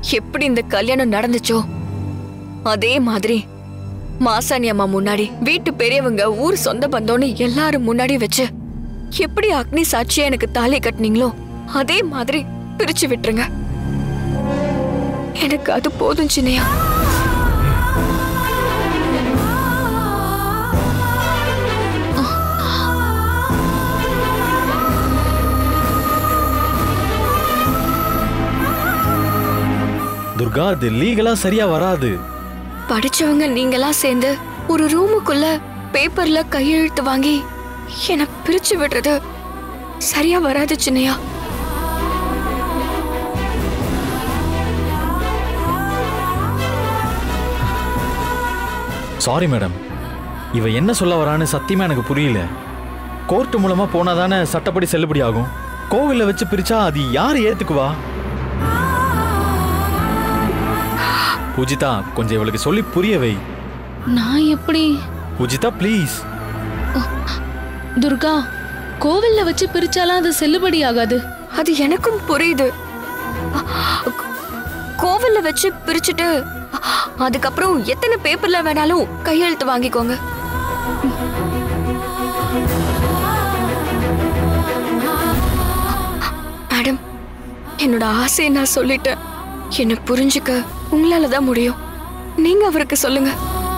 எப்படி இந்த கல்யாணம் நடந்துச்சோ அதே மாதிரி மாசாணி அம்மா முன்னாடி வீட்டு பெரியவங்க ஊர் சொந்த பந்தம்னு எல்லாரும் முன்னாடி வச்சு எப்படி அக்னி சாட்சியா எனக்கு தாலி கட்டினீங்களோ அதே மாதிரி பிரிச்சு விட்டுருங்க எனக்கு அது போதும் சின்னையா துர்கா அது லீகலா சரியா வராது படிச்சவங்க நீங்களாம் சேர்ந்து ஒரு ரூமுக்குள்ள பேப்பர்ல கையெழுத்து வாங்கி என்னை பிரிச்சு விடுறது சரியா வராது சின்னையா சாரி மேடம் இவ என்ன சொல்ல வரான்னு சத்தியமா எனக்கு புரியல கோர்ட் மூலமா போனாதானே சட்டப்படி செல்லுபடி ஆகும் கோவில்ல வச்சு பிரிச்சா அது யார் ஏத்துக்குவா பூஜிதா கொஞ்சம் இவளுக்கு சொல்லி புரிய வை நான் எப்படி பூஜிதா ப்ளீஸ் துர்கா கோவில்ல வச்சு பிரிச்சாலாம் அது செல்லுபடி ஆகாது அது எனக்கும் புரியுது கோ- கோவில்ல வச்சு பிரிச்சுட்டு அதுக்கப்புறம் எத்தனை பேப்பர்ல வேணாலும் கையெழுத்து வாங்கிக்கோங்க மேடம் என்னோட ஆசையை நான் சொல்லிட்டேன் என்னை புரிஞ்சுக்க உங்களால தான் முடியும் நீங்க அவருக்கு சொல்லுங்க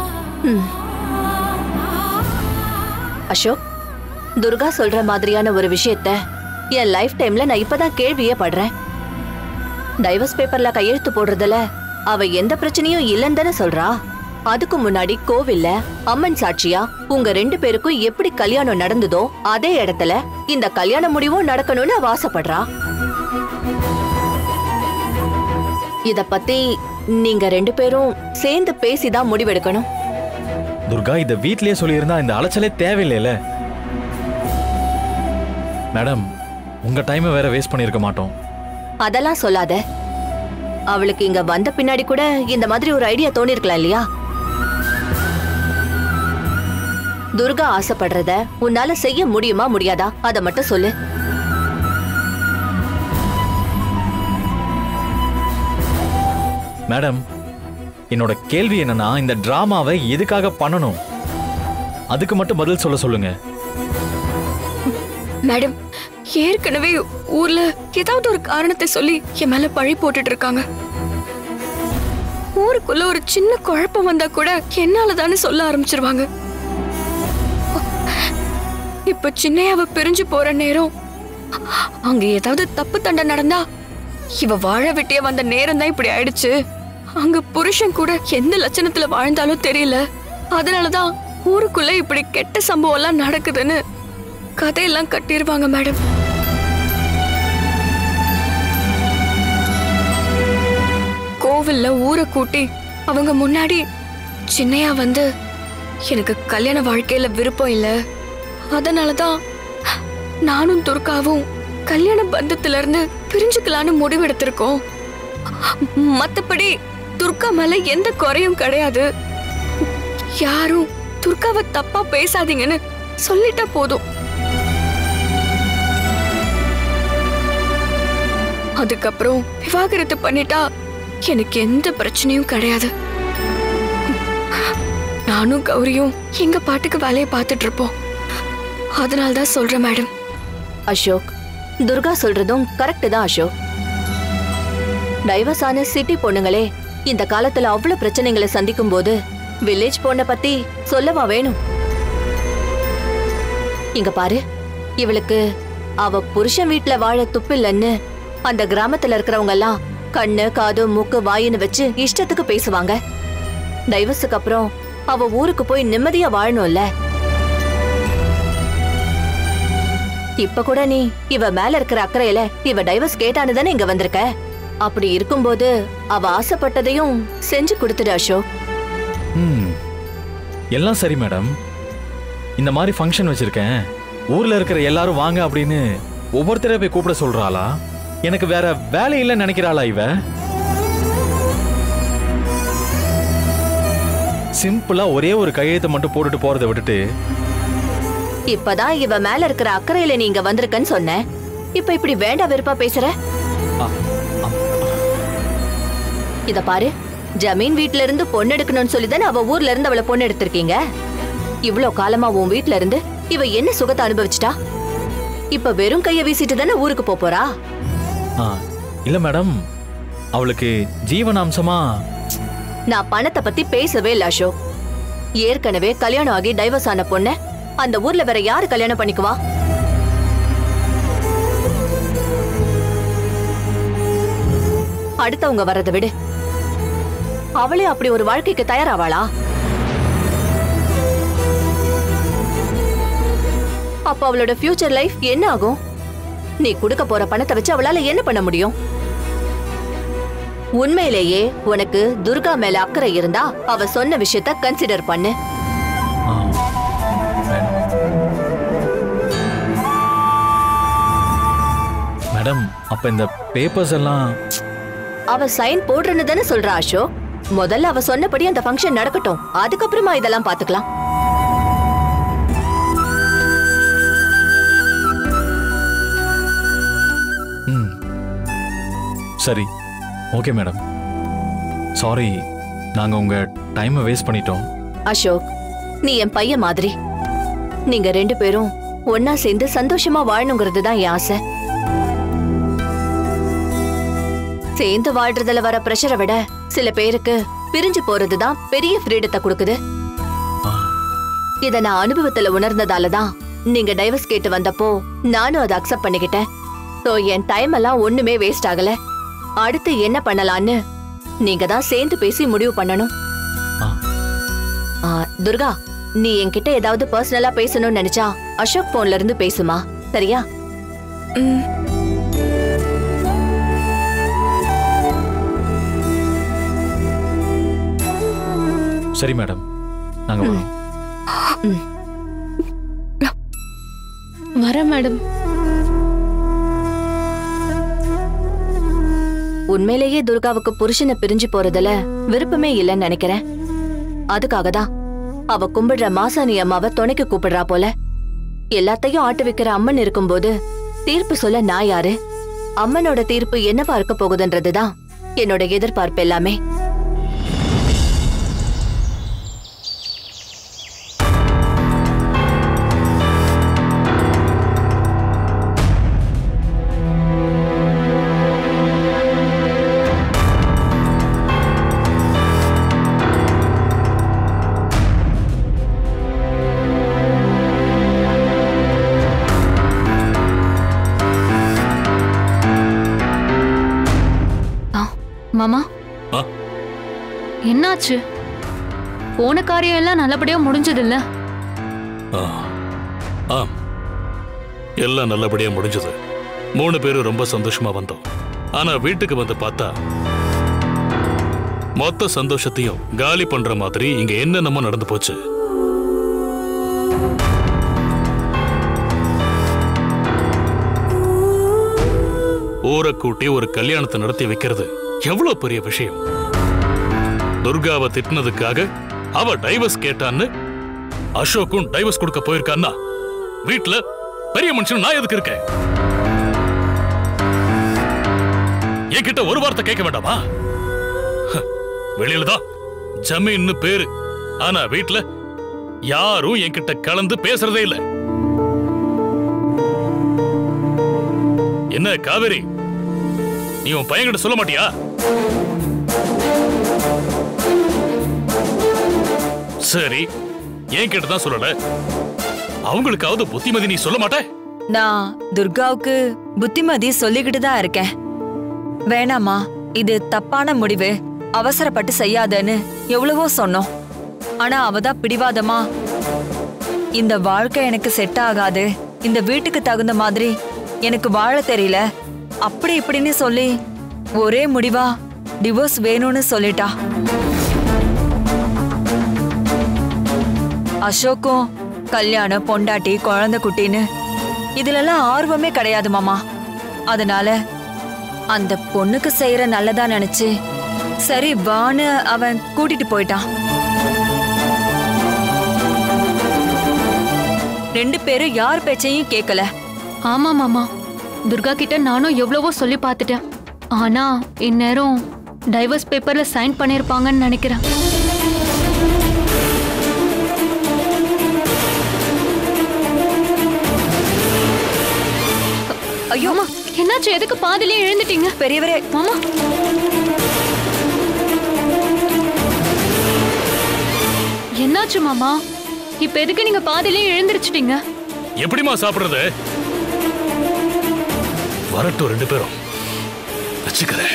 அசோக் துர்கா சொல்ற மாதிரியான ஒரு விஷயத்த என் லைஃப் டைம்ல நான் இப்பதான் கேள்வியே படுறேன் டைவர்ஸ் பேப்பர்ல கையெழுத்து போடுறதுல அவ எந்த பிரச்சனையும் இல்லைன்னு தானே சொல்றா அதுக்கு முன்னாடி கோவில்ல அம்மன் சாட்சியா உங்க ரெண்டு பேருக்கும் எப்படி கல்யாணம் நடந்ததோ அதே இடத்துல இந்த கல்யாண முடிவும் நடக்கணும்னு அவ ஆசைப்படுறா இத பத்தி நீங்க ரெண்டு பேரும் சேர்ந்து பேசிதான் முடிவெடுக்கணும் துர்கா இத வீட்லயே சொல்லியிருந்தா இந்த அலைச்சலே தேவையில்லைல மேடம் உங்க டைமை வேற வேஸ்ட் பண்ணியிருக்க மாட்டோம் அதெல்லாம் சொல்லாத அவளுக்கு இங்க வந்த பின்னாடி கூட இந்த மாதிரி ஒரு ஐடியா தோணிருக்கலாம் இல்லையா துர்கா ஆசைப்படுறத உன்னால செய்ய முடியுமா முடியாதா அத மட்டும் சொல்லு மேடம் என்னோட கேள்வி என்னன்னா இந்த டிராமாவை எதுக்காக பண்ணணும் அதுக்கு மட்டும் பதில் சொல்ல சொல்லுங்க மேடம் ஏற்கனவே ஊர்ல ஏதாவது ஒரு காரணத்தை சொல்லி என் மேல பழி போட்டுட்டு இருக்காங்க ஊருக்குள்ள ஒரு சின்ன குழப்பம் வந்தா கூட என்னாலதானே சொல்ல ஆரம்பிச்சிருவாங்க இப்ப சின்னையாவ பிரிஞ்சு போற நேரம் அங்க ஏதாவது தப்பு தண்டை நடந்தா இவ வாழ வெட்டிய வந்த நேரம் தான் இப்படி ஆயிடுச்சு அங்க புருஷன் கூட எந்த லட்சணத்துல வாழ்ந்தாலும் தெரியல அதனாலதான் ஊருக்குள்ள இப்படி கெட்ட சம்பவம் எல்லாம் நடக்குதுன்னு கதையெல்லாம் கட்டிருவாங்க மேடம் கோவில்ல ஊரை கூட்டி அவங்க முன்னாடி சின்னையா வந்து எனக்கு கல்யாண வாழ்க்கையில விருப்பம் இல்ல அதனாலதான் நானும் துர்காவும் கல்யாண பந்தத்துல இருந்து பிரிஞ்சுக்கலான்னு முடிவெடுத்திருக்கோம் மத்தபடி துர்கா மேல எந்த குறையும் கிடையாது யாரும் துர்காவை தப்பா பேசாதீங்கன்னு சொல்லிட்டா போதும் அதுக்கப்புறம் விவாகரத்து பண்ணிட்டா எனக்கு எந்த பிரச்சனையும் கிடையாது நானும் கௌரியும் எங்க பாட்டுக்கு வேலையை பார்த்துட்டு இருப்போம் அதனால தான் சொல்றேன் மேடம் அசோக் துர்கா சொல்றதும் கரெக்ட் தான் அசோக் டைவர்ஸ் ஆன சிட்டி பொண்ணுங்களே இந்த காலத்துல அவ்வளவு பிரச்சனைகளை சந்திக்கும் போது வில்லேஜ் பொண்ணை பத்தி சொல்லவா வேணும் இங்க பாரு இவளுக்கு அவ புருஷன் வீட்ல வாழ துப்பில்லன்னு அந்த கிராமத்துல இருக்கிறவங்க எல்லாம் கண்ணு காது மூக்கு வாயின்னு வச்சு இஷ்டத்துக்கு பேசுவாங்க டைவர்ஸுக்கு அப்புறம் அவ ஊருக்கு போய் நிம்மதியா வாழணும்ல இப்ப கூட நீ இவ மேல இருக்கிற அக்கறையில இவ டைவர்ஸ் கேட்டான்னு தானே இங்க வந்திருக்க அப்படி இருக்கும்போது அவ ஆசைப்பட்டதையும் செஞ்சு கொடுத்துடு அசோக் ம் எல்லாம் சரி மேடம் இந்த மாதிரி ஃபங்க்ஷன் வச்சிருக்கேன் ஊர்ல இருக்கிற எல்லாரும் வாங்க அப்படின்னு ஒவ்வொருத்தரை போய் கூப்பிட சொல்றாளா எனக்கு வேற வேலை இல்லைன்னு நினைக்கிறாளா இவ சிம்பிளா ஒரே ஒரு கையெழுத்தை மட்டும் போட்டுட்டு போறதை விட்டுட்டு இப்பதான் இவ மேல இருக்கிற அக்கறையில நீ இங்க வந்திருக்கன்னு சொன்ன இப்ப இப்படி வேண்டா வெறுப்பா பேசுற அ- அம்- இத பாரு ஜமீன் வீட்ல இருந்து பொண்ணு எடுக்கணும்னு சொல்லி தானே அவ ஊர்ல இருந்து அவளை பொண்ணு எடுத்திருக்கீங்க இவ்ளோ காலமா உன் வீட்ல இருந்து இவ என்ன சுகத்தை அனுபவிச்சிட்டா இப்ப வெறும் கைய வீசிட்டு தானே ஊருக்கு போப் போறா ஆ இல்ல மேடம் அவளுக்கு ஜீவனாம்சமா நான் பணத்தை பத்தி பேசவே இல்ல அசோக் ஏற்கனவே கல்யாணம் ஆகி டைவர்ஸ் ஆன பொண்ண அந்த ஊர்ல வேற யாரு கல்யாணம் பண்ணிக்குவா அடுத்தவங்க வர்றதை விடு அவளே அப்படி ஒரு வாழ்க்கைக்கு தயாராவாளா அப்ப அவளோட ஃபியூச்சர் லைஃப் என்ன ஆகும் நீ கொடுக்க போற பணத்தை வச்சு அவளால என்ன பண்ண முடியும் உண்மையிலேயே உனக்கு துர்கா மேல அக்கறை இருந்தா அவ சொன்ன விஷயத்த கன்சிடர் பண்ணு ஆ, மேடம் அப்ப இந்த பேப்பர்ஸ் எல்லாம் அவ சைன் போடுறன்னு தானே சொல்றா அசோக் முதல்ல அவ சொன்னபடி அந்த ஃபங்க்ஷன் நடக்கட்டும் அதுக்கப்புறமா இதெல்லாம் பாத்துக்கலாம் ம் சரி ஓகே மேடம் சாரி நாங்கள் உங்கள் டைமை வேஸ்ட் பண்ணிட்டோம் அசோக் நீ என் பையன் மாதிரி நீங்க ரெண்டு பேரும் ஒன்னா சேர்ந்து சந்தோஷமா வாழணுங்கிறது தான் என் ஆசை சேர்ந்து வாழ்றதுல வர பிரஷரை விட சில பேருக்கு பிரிஞ்சு போறது தான் பெரிய ஃப்ரீடத்தை கொடுக்குது ஆ, இத நான் அனுபவத்துல உணர்ந்ததால தான் நீங்க டைவர்ஸ் கேட்டு வந்தப்போ நானும் அதை அக்செப்ட் பண்ணிக்கிட்டேன் சோ என் டைம் எல்லாம் ஒண்ணுமே வேஸ்ட் ஆகல அடுத்து என்ன பண்ணலான்னு நீங்க தான் சேர்ந்து பேசி முடிவு பண்ணணும் ஆ. ஆ, துர்கா நீ என்கிட்ட ஏதாவது பர்சனலா பேசணும்னு நினைச்சா அசோக் போன்ல இருந்து பேசுமா சரியா ம் சரி மேடம் நாங்கள் வரோம் வரேன் மேடம் உண்மையிலேயே துர்காவுக்கு புருஷனை பிரிஞ்சு போறதுல விருப்பமே இல்லைன்னு நினைக்கிறேன் அதுக்காக தான் அவ கும்பிடுற மாசாணி அம்மாவை துணைக்கு கூப்பிடுறா போல எல்லாத்தையும் ஆட்டு வைக்கிற அம்மன் இருக்கும்போது தீர்ப்பு சொல்ல நான் யாரு அம்மனோட தீர்ப்பு என்னவா இருக்க போகுதுன்றதுதான் என்னோட எதிர்பார்ப்பு எல்லாமே மாமா ஆ? என்னாச்சு போன காரியம் எல்லாம் நல்லபடியா முடிஞ்சது இல்ல ஆ ஆம் எல்லாம் நல்லபடியா முடிஞ்சது மூணு பேரும் ரொம்ப சந்தோஷமா வந்தோம் ஆனா வீட்டுக்கு வந்து பார்த்தா மொத்த சந்தோஷத்தையும் காலி பண்ற மாதிரி இங்க என்னென்னமோ நடந்து போச்சு ஊரை கூட்டி ஒரு கல்யாணத்தை நடத்தி வைக்கிறது எவ்வளவு பெரிய விஷயம் துர்காவை திட்டினதுக்காக அவ டைவர்ஸ் கேட்டான்னு அசோக்கும் டைவர்ஸ் கொடுக்க போயிருக்கான்னா வீட்ல பெரிய மனுஷன் நான் எதுக்கு இருக்கேன் என்கிட்ட ஒரு வார்த்தை கேட்க வேண்டாமா ஹ, வெளியில தான் ஜமீன்னு பேரு ஆனா வீட்ல யாரும் என்கிட்ட கலந்து பேசுறதே இல்ல என்ன காவேரி நீ உன் பையன்கிட்ட சொல்ல மாட்டியா சரி என்கிட்ட தான் சொல்லல அவங்களுக்காவது புத்திமதி நீ சொல்ல மாட்ட நான் துர்காவுக்கு புத்திமதி சொல்லிக்கிட்டு தான் இருக்கேன் வேணாமா இது தப்பான முடிவு அவசரப்பட்டு செய்யாதன்னு எவ்வளவோ சொன்னோம் ஆனா அவ தான் பிடிவாதமா இந்த வாழ்க்கை எனக்கு செட் ஆகாது இந்த வீட்டுக்கு தகுந்த மாதிரி எனக்கு வாழ தெரியல அப்படி இப்படின்னு சொல்லி ஒரே முடிவா டிவோர்ஸ் வேணும்னு சொல்லிட்டா அசோக்கும் கல்யாணம் பொண்டாட்டி குழந்தை குட்டின்னு இதுலெல்லாம் ஆர்வமே கிடையாது மாமா அதனால அந்த பொண்ணுக்கு செய்யற நல்லதா நினைச்சு சரி வான்னு அவன் கூட்டிட்டு போயிட்டான் ரெண்டு பேரும் யார் பேச்சையும் கேட்கல ஆமா மாமா துர்கா கிட்ட நானும் எவ்வளவோ சொல்லி பார்த்துட்டேன் ஆனா இந்நேரம் டைவர்ஸ் பேப்பர்ல சைன் பண்ணிருப்பாங்கன்னு நினைக்கிறேன் ஐயோ அம்மா என்னாச்சு எதுக்கு பாதியிலே எழுந்துட்டீங்க பெரியவரே மாமா என்னாச்சு மாமா இப்ப எதுக்கு நீங்க பாதியிலே எழுந்திருச்சிட்டீங்க எப்படிம்மா சாப்பிடுறது வரட்டும் ரெண்டு பேரும் வச்சுக்கிறேன்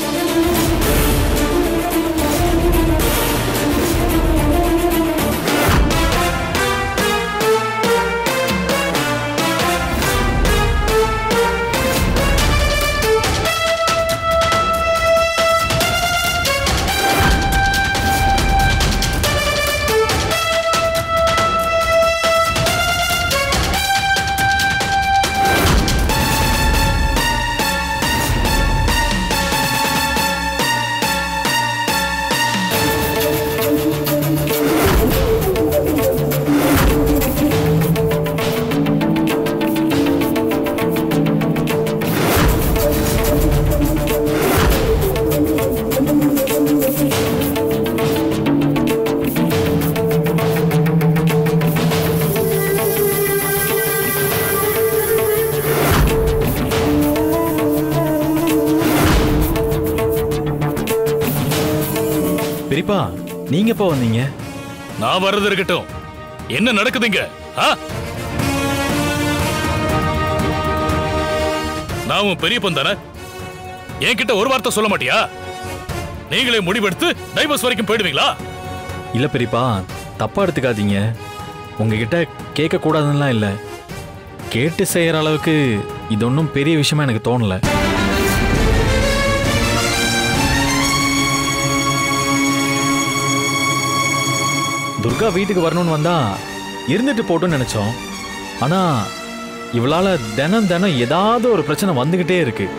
பெரியப்பா நீங்க எப்போ வந்தீங்க நான் வர்றது இருக்கட்டும் என்ன நடக்குதுங்க ஆ? நான் உன் பெரியப்பன் தானே என்கிட்ட ஒரு வார்த்தை சொல்ல மாட்டியா நீங்களே முடிவெடுத்து டைவர்ஸ் வரைக்கும் போயிடுவீங்களா இல்ல பெரியப்பா தப்பா எடுத்துக்காதீங்க உங்ககிட்ட கேட்க கூடாதுன்னெலாம் இல்ல கேட்டு செய்யற அளவுக்கு இது ஒன்றும் பெரிய விஷயமா எனக்கு தோணல துர்கா வீட்டுக்கு வரணும்னு வந்தா இருந்துட்டு போட்டுன்னு நினைச்சோம் ஆனா இவளால தினம் தினம் ஏதாவது ஒரு பிரச்சனை வந்துகிட்டே இருக்கு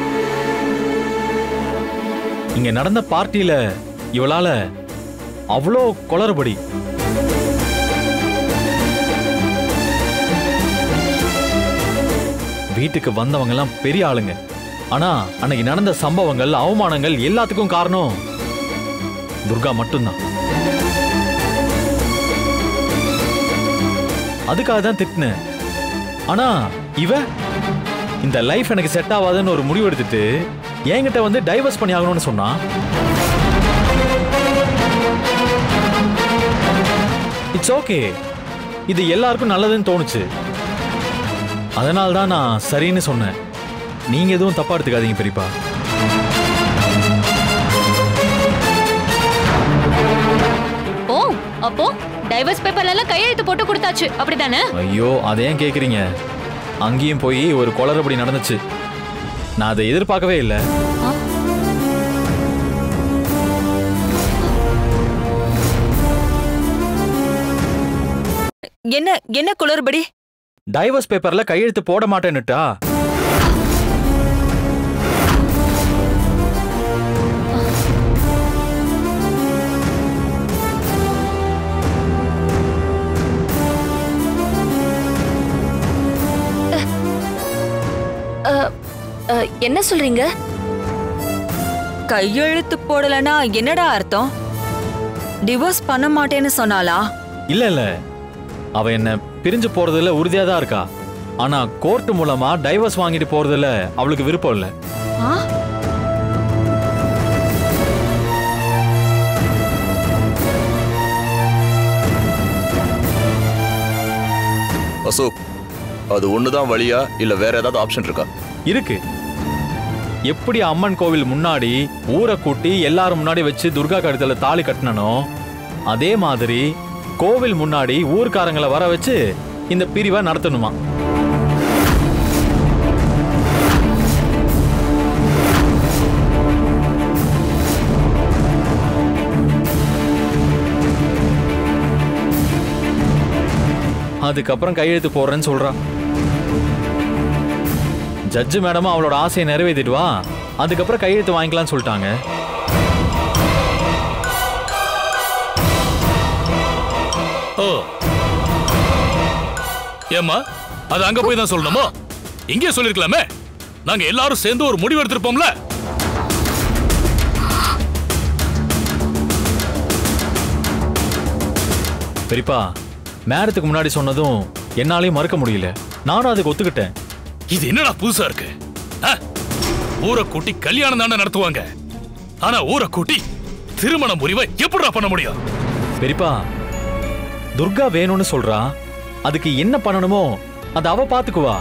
இங்க நடந்த பார்ட்டியில இவளால அவ்வளோ குளறுபடி வீட்டுக்கு வந்தவங்க எல்லாம் பெரிய ஆளுங்க ஆனா அன்னைக்கு நடந்த சம்பவங்கள் அவமானங்கள் எல்லாத்துக்கும் காரணம் துர்கா மட்டும்தான் அதுக்காக தான் திட்டினேன் ஆனா இவ இந்த லைஃப் எனக்கு செட் ஆகாதுன்னு ஒரு முடிவு எடுத்துட்டு என்கிட்ட வந்து டைவர்ஸ் பண்ணி ஆகணும்னு சொன்னா இட்ஸ் ஓகே இது எல்லாருக்கும் நல்லதுன்னு தோணுச்சு அதனால தான் நான் சரின்னு சொன்னேன் நீங்க எதுவும் தப்பா எடுத்துக்காதீங்க பெரியப்பா ஓ அப்போ டைவர்ஸ் பேப்பர்ல எல்லாம் கையெழுத்து போட்டு கொடுத்தாச்சு அப்படிதானே ஐயோ அதை ஏன் கேக்குறீங்க அங்கேயும் போய் ஒரு குளறுபடி நடந்துச்சு நான் அதை எதிர்பார்க்கவே இல்லை என்ன என்ன குளறுபடி டைவர்ஸ் பேப்பர்ல கையெழுத்து போட மாட்டேன்னுட்டா அ, என்ன சொல்றீங்க கையெழுத்து போடலனா என்னடா அர்த்தம் டிவோர்ஸ் பண்ண மாட்டேன்னு சொன்னாளா இல்ல இல்ல அவ என்ன பிரிஞ்சு போறதுல உறுதியா தான் இருக்கா ஆனா கோர்ட் மூலமா டைவர்ஸ் வாங்கிட்டு போறதுல அவளுக்கு விருப்பம் இல்ல ஆ அசோக் அது ஒண்ணுதான் வழியா இல்ல வேற ஏதாவது ஆப்ஷன் இருக்கா இருக்கு எப்படி அம்மன் கோவில் முன்னாடி ஊரை கூட்டி எல்லாரும் முன்னாடி வச்சு துர்கா கழுத்துல தாலி கட்டினனோ அதே மாதிரி கோவில் முன்னாடி ஊர்க்காரங்களை வர வச்சு இந்த பிரிவை நடத்தணுமா அதுக்கப்புறம் கையெழுத்து போடுறேன்னு சொல்றா ஜட்ஜு மேடமும் அவளோட ஆசையை நிறைவேற்றிட்டு வா அதுக்கப்புறம் கையெழுத்து வாங்கிக்கலாம்னு சொல்லிட்டாங்க ஓ ஏம்மா அது அங்க போய் தான் சொல்லணுமோ இங்கே சொல்லிருக்கலாமே நாங்க எல்லாரும் சேர்ந்து ஒரு முடிவு எடுத்திருப்போம்ல பெரியப்பா மேடத்துக்கு முன்னாடி சொன்னதும் என்னாலையும் மறுக்க முடியல நானும் அதுக்கு ஒத்துக்கிட்டேன் இது என்னடா புதுசா இருக்கு ஆ? ஊரை கூட்டி கல்யாணம் தானே நடத்துவாங்க ஆனா ஊரை கூட்டி திருமண முறிவை எப்படிடா பண்ண முடியும் பெரியப்பா துர்கா வேணும்னு சொல்றா அதுக்கு என்ன பண்ணணுமோ அதை அவ பாத்துக்குவா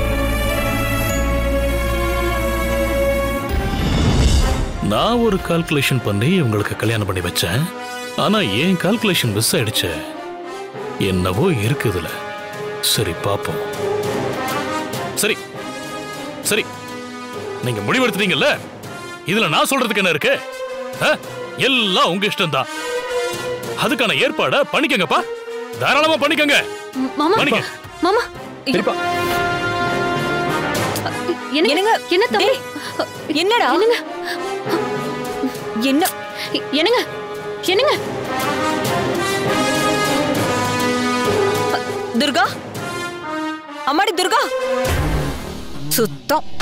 நான் ஒரு கால்குலேஷன் பண்ணி உங்களுக்கு கல்யாணம் பண்ணி வச்சேன் ஆனா என் கால்குலேஷன் மிஸ் ஆயிடுச்சு என்னவோ இருக்குதுல சரி பாப்போம் சரி சரி நீங்க முடிவெடுத்துட்டீங்கல்ல இதுல நான் சொல்றதுக்கு என்ன இருக்கு ஆ? எல்லாம் உங்க இஷ்டம்தான் அதுக்கான ஏற்பாட பண்ணிக்கங்கப்பா தாராளமா பண்ணிக்கங்க ம், மாமா பண்ணிக்க மாமா பெரியப்பா என்ன என்னங்க? என்ன தம்பி என்னடா என்னங்க என்ன என்னங்க என்னங்க துர்கா அம்மாடி துர்கா சுத்தம்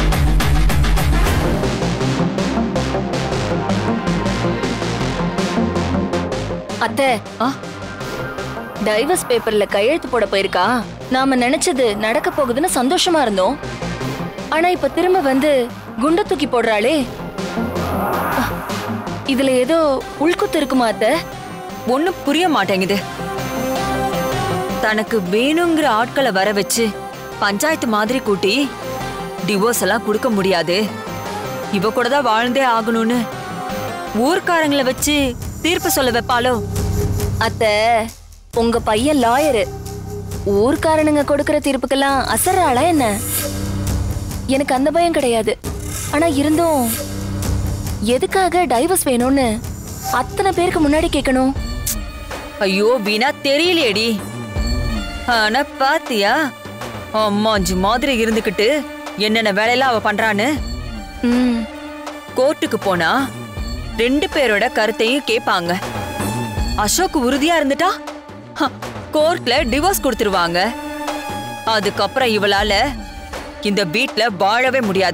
அத்தை ஆ? டைவர்ஸ் பேப்பர்ல கையெழுத்து போட போயிருக்கா நாம நினைச்சது நடக்க போகுதுன்னு சந்தோஷமா இருந்தோம் ஆனா இப்ப திரும்ப வந்து குண்ட தூக்கி போடுறாளே அஹ், இதுல ஏதோ உள்குத்து இருக்குமா அத்தை ஒண்ணும் புரிய மாட்டேங்குது தனக்கு வேணுங்கிற ஆட்களை வர வச்சு பஞ்சாயத்து மாதிரி கூட்டி டிவோர்ஸ் எல்லாம் கொடுக்க முடியாது இவ கூட தான் வாழ்ந்தே ஆகணும்னு ஊர்க்காரங்களை வச்சு தீர்ப்பு சொல்ல வைப்பாளோ அத்தை உங்க பையன் லாயரு ஊர்க்காரனுங்க கொடுக்கிற தீர்ப்புக்கெல்லாம் அசர்றாளா என்ன எனக்கு அந்த பயம் கிடையாது ஆனா இருந்தும் எதுக்காக டைவர்ஸ் வேணும்னு அத்தனை பேருக்கு முன்னாடி கேட்கணும் ஐயோ வீணா தெரியலையேடி ஆனா பாத்தியா அம்மாஞ்சு மாதிரி இருந்துகிட்டு என்னென்ன வேலையெல்லாம் அவ பண்றான்னு ம் கோர்ட்டுக்கு போனா ரெண்டு பேரோட கருத்தையும் கேட்பாங்க அசோக் உறுதியா இருந்துட்டா ஹ, கோர்ட்ல டிவோர்ஸ் கொடுத்துருவாங்க அதுக்கப்புறம் இவளால இந்த வீட்ல வாழவே முடியாது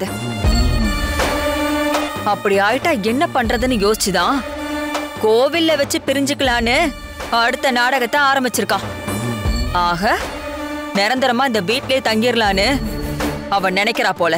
அப்படி ஆயிட்டா என்ன பண்றதுன்னு யோசிச்சுதான் கோவில்ல வச்சு பிரிஞ்சுக்கலான்னு அடுத்த நாடகத்தை ஆரம்பிச்சிருக்கா ஆக நிரந்தரமா இந்த வீட்லயே தங்கிடலான்னு அவ நினைக்கிறா போல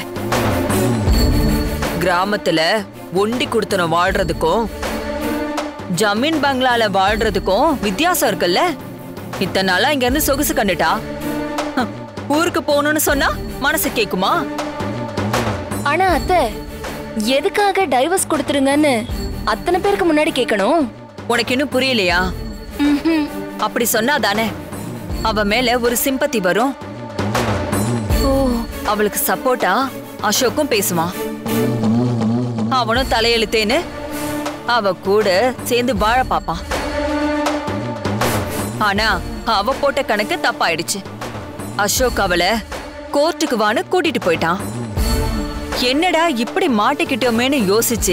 கிராமத்துல ஒண்டி குடுத்தனம் வாழ்றதுக்கும் ஜமீன் பங்களால வாழ்றதுக்கும் வித்தியாசம் இருக்குல்ல இத்தனை நாளா இங்க இருந்து சொகுசு கண்டுட்டா ஹம், ஊருக்கு போகணும்னு சொன்னா மனசு கேக்குமா ஆனா அத்தை எதுக்காக டைவர்ஸ் கொடுத்துருங்கன்னு அத்தனை பேருக்கு முன்னாடி கேட்கணும் உனக்கு இன்னும் புரியலையா ம்ஹும். அப்படி சொன்னா தானே அவ மேல ஒரு சிம்பத்தி வரும் ஓ அவளுக்கு சப்போர்ட்டா அசோக்கும் பேசுவான் அவனும் தலையெழுத்தேன்னு அவ கூட சேர்ந்து வாழ பாப்பான் ஆனா அவ போட்ட கணக்கு தப்பாயிடுச்சு அசோக் அவளை கோர்ட்டுக்கு வான்னு கூட்டிட்டு போயிட்டான் என்னடா இப்படி மாட்டிக்கிட்டோமேன்னு யோசிச்சு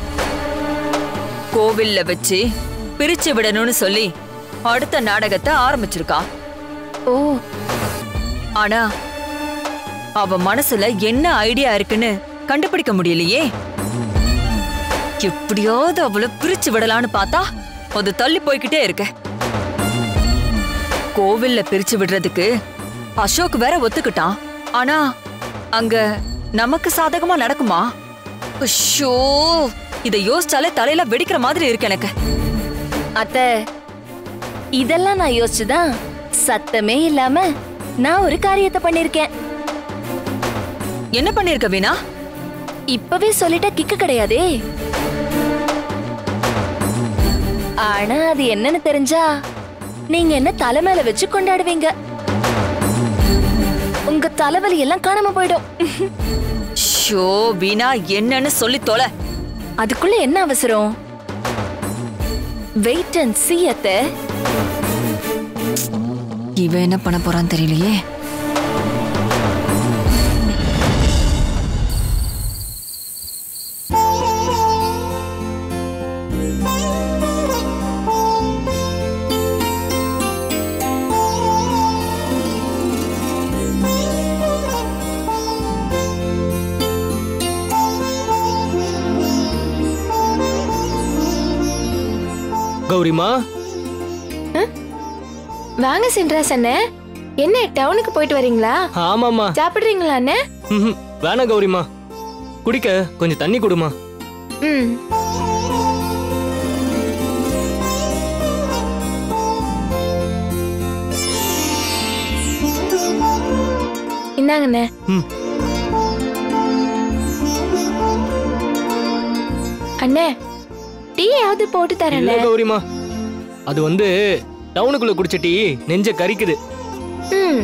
கோவில்ல வச்சு பிரிச்சு விடணும்னு சொல்லி அடுத்த நாடகத்தை ஆரம்பிச்சிருக்கா ஓ ஆனா அவ மனசுல என்ன ஐடியா இருக்குன்னு கண்டுபிடிக்க முடியலையே எப்படியாவது அவளை பிரிச்சு விடலான்னு பார்த்தா அது தள்ளி போய்கிட்டே இருக்க கோவில்ல பிரிச்சு விடுறதுக்கு அசோக் வேற ஒத்துக்கிட்டான் ஆனா அங்க நமக்கு சாதகமா நடக்குமா ஷோ இத யோசிச்சாலே தலையில வெடிக்கிற மாதிரி இருக்கு எனக்கு அத்தை இதெல்லாம் நான் யோசிச்சுதான் சத்தமே இல்லாம நான் ஒரு காரியத்தை பண்ணிருக்கேன் என்ன பண்ணிருக்க வீணா இப்பவே சொல்லிட்ட கிக்கு கிடையாதே ஆனா அது என்னன்னு தெரிஞ்சா நீங்க என்ன தலை மேல வச்சு கொண்டாடுவீங்க உங்க தலைவலி எல்லாம் காணாம போயிடும் ஷோ வீணா என்னன்னு சொல்லி தொலை அதுக்குள்ள என்ன அவசரம் வெயிட் அண்ட் see அத்தை இவ என்ன பண்ண போறான்னு தெரியலையே கௌரிமா வாங்க சென்றாஸ் அண்ணே என்ன டவுனுக்கு போயிட்டு வரீங்களா ஆமாம்மா சாப்பிடுறீங்களா அண்ணே ம்ஹும். வேணாம் கௌரிமா குடிக்க கொஞ்சம் தண்ணி கொடுமா ம் இந்தாங்கண்ணே ம். அண்ணே டீயாவது போட்டு இல்ல தரேண்ணே கௌரிமா அது வந்து டவுனுக்குள்ள குடிச்ச டீ நெஞ்ச கரிக்குது ம்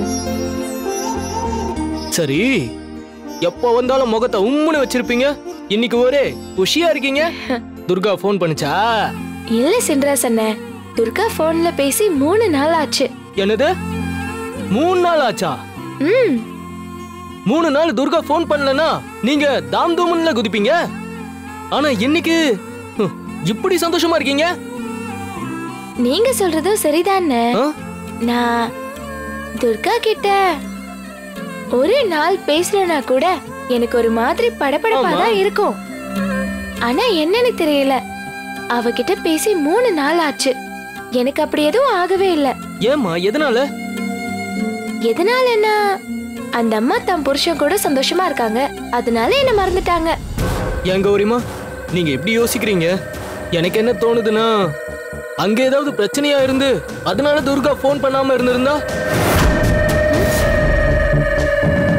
சரி எப்போ வந்தாலும் முகத்தை உம்முன்னு வச்சிருப்பீங்க இன்னைக்கு ஒரே குஷியா இருக்கீங்க துர்கா ஃபோன் பண்ணுச்சா இல்ல சென்றாஸ் அண்ணே துர்கா போன்ல பேசி மூணு நாள் ஆச்சு என்னது மூணு நாள் ஆச்சா ம் மூணு நாள் துர்கா ஃபோன் பண்ணலனா நீங்க தாம் தூம்ல குதிப்பீங்க ஆனா இன்னைக்கு ஹம், இப்படி சந்தோஷமா இருக்கீங்க நீங்க சொல்றதும் சரிதானே ஆ? நான் துர்கா கிட்ட ஒரு நாள் பேசலனா கூட எனக்கு ஒரு மாதிரி படபடப்பா ஆமா. தான் இருக்கும் ஆனா என்னன்னு தெரியல அவகிட்ட பேசி மூணு நாள் ஆச்சு எனக்கு அப்படி எதுவும் ஆகவே இல்ல ஏம்மா எதனால எதனாலன்னா அந்த அம்மா தம் புருஷன் கூட சந்தோஷமா இருக்காங்க அதனால என்ன மறந்துட்டாங்க ஏன் கௌரிமா நீங்க எப்படி யோசிக்கிறீங்க எனக்கு என்ன தோணுதுன்னா அங்க ஏதாவது பிரச்சனையா இருந்து அதனால துர்கா ஃபோன் பண்ணாம இருந்திருந்தா